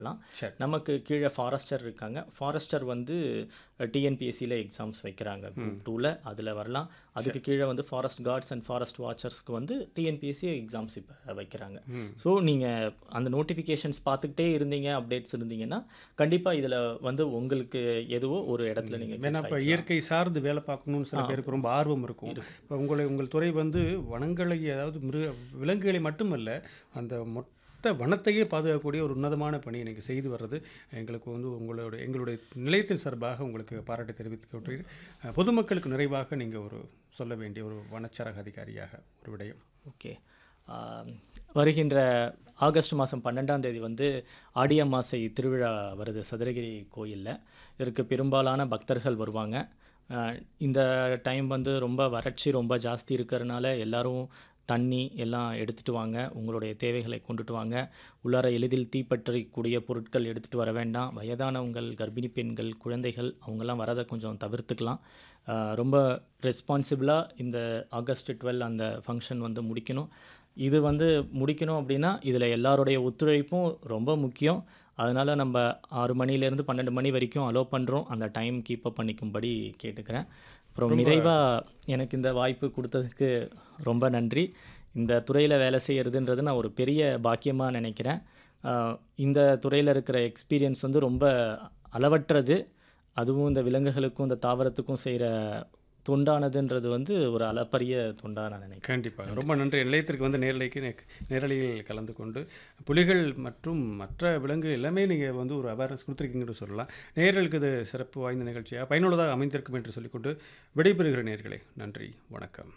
லாம். சரி. நமக்கு கீழே ஃபாரஸ்டர் இருக்காங்க ஃபாரஸ்டர் வந்து டிஎன்பிஎஸ்சியில் எக்ஸாம்ஸ் வைக்கிறாங்க குரூப் டூவில் அதில் வரலாம் அதுக்கு கீழே வந்து ஃபாரஸ்ட் கார்ட்ஸ் அண்ட் ஃபாரஸ்ட் வாட்சர்ஸ்க்கு வந்து டிஎன்பிஎஸ்சி எக்ஸாம்ஸ் இப்போ வைக்கிறாங்க ஸோ நீங்கள் அந்த நோட்டிஃபிகேஷன்ஸ் பார்த்துக்கிட்டே இருந்தீங்க அப்டேட்ஸ் இருந்தீங்கன்னா கண்டிப்பாக இதில் வந்து உங்களுக்கு எதுவோ ஒரு இடத்துல நீங்கள் ஏன்னா இப்போ இயற்கை சார்ந்து வேலை பார்க்கணும்னு சில பேருக்கு ரொம்ப ஆர்வம் இருக்கும் இப்போ உங்களை உங்கள் துறை வந்து வனங்களை அதாவது மிருக விலங்குகளை மட்டுமல்ல அந்த மொத்த வனத்தையே பாதுகாக்கக்கூடிய ஒரு உன்னதமான பணியை நீங்கள் செய்து வர்றது எங்களுக்கு வந்து உங்களோட எங்களுடைய நிலையத்தின் சார்பாக உங்களுக்கு பாராட்டு தெரிவித்துக் பொதுமக்களுக்கு நிறைவாக நீங்கள் ஒரு சொல்ல வேண்டிய ஒரு வனச்சரக அதிகாரியாக ஒரு விடயம் ஓகே ஆம், வருகின்ற ஆகஸ்ட் மாதம் பன்னெண்டாம் தேதி வந்து ஆடி அமாசை திருவிழா வருது சதுரகிரி கோயிலில் இதற்கு பெரும்பாலான பக்தர்கள் வருவாங்க ஆ, இந்த டைம் வந்து ரொம்ப வறட்சி ரொம்ப ஜாஸ்தி இருக்கிறதுனால எல்லாரும் தண்ணி எல்லாம் எடுத்துகிட்டு வாங்க உங்களுடைய தேவைகளை கொண்டுட்டு வாங்க உள்ளார எளிதில் தீப்பற்றக்கூடிய பொருட்கள் எடுத்துகிட்டு வர வேண்டாம் வயதானவங்கள் கர்ப்பிணி பெண்கள் குழந்தைகள் அவங்கெல்லாம் வரதை கொஞ்சம் தவிர்த்துக்கலாம் ஆ, ரொம்ப ரெஸ்பான்சிபிளாக இந்த ஆகஸ்ட் டுவெல் அந்த ஃபங்க்ஷன் வந்து முடிக்கணும் இது வந்து முடிக்கணும் அப்படின்னா இதில் எல்லாருடைய ஒத்துழைப்பும் ரொம்ப முக்கியம் அதனால் நம்ம ஆறு மணிலேருந்து பன்னெண்டு மணி வரைக்கும் அலோவ் பண்ணுறோம் அந்த டைம் கீப் அப் பண்ணிக்கும்படி கேட்டுக்கிறேன் அப்புறம் நிறைவாக எனக்கு இந்த வாய்ப்பு கொடுத்ததுக்கு ரொம்ப நன்றி இந்த துறையில் வேலை செய்கிறதுன்றது நான் ஒரு பெரிய பாக்கியமாக நினைக்கிறேன் ஆஹ் இந்த துறையில் இருக்கிற எக்ஸ்பீரியன்ஸ் வந்து ரொம்ப அளவற்றது அதுவும் இந்த விலங்குகளுக்கும் இந்த தாவரத்துக்கும் செய்கிற தொண்டானதுன்றது வந்து ஒரு அளப்பரிய தொண்டாக நான் நினைக்கிறேன் கண்டிப்பாக ரொம்ப நன்றி நிலையத்திற்கு வந்து நேரலைக்கு நே- நேரலையில் கலந்து கொண்டு புலிகள் மற்றும் மற்ற விலங்கு எல்லாமே நீங்கள் வந்து ஒரு அவேர்னஸ் கொடுத்துருக்கீங்கன்னு சொல்லலாம் நேர்களுக்கு இது சிறப்பு வாய்ந்த நிகழ்ச்சியாக பயனுள்ளதாக அமைந்திருக்கும் என்று சொல்லிக்கொண்டு விடைபெறுகிற நேர்களே நன்றி வணக்கம்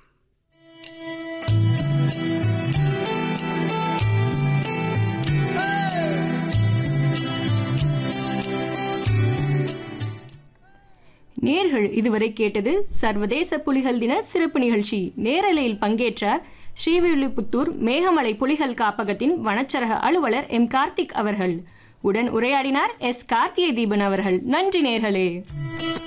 நேர்கள் இதுவரை கேட்டது சர்வதேச புலிகள் தின சிறப்பு நிகழ்ச்சி நேரலையில் பங்கேற்றார் ஸ்ரீவில்லிபுத்தூர் மேகமலை புலிகள் காப்பகத்தின் வனச்சரக அலுவலர் எம் கார்த்திக் அவர்கள் உடன் உரையாடினார் எஸ் கார்த்திகை தீபன் அவர்கள் நன்றி நேர்களே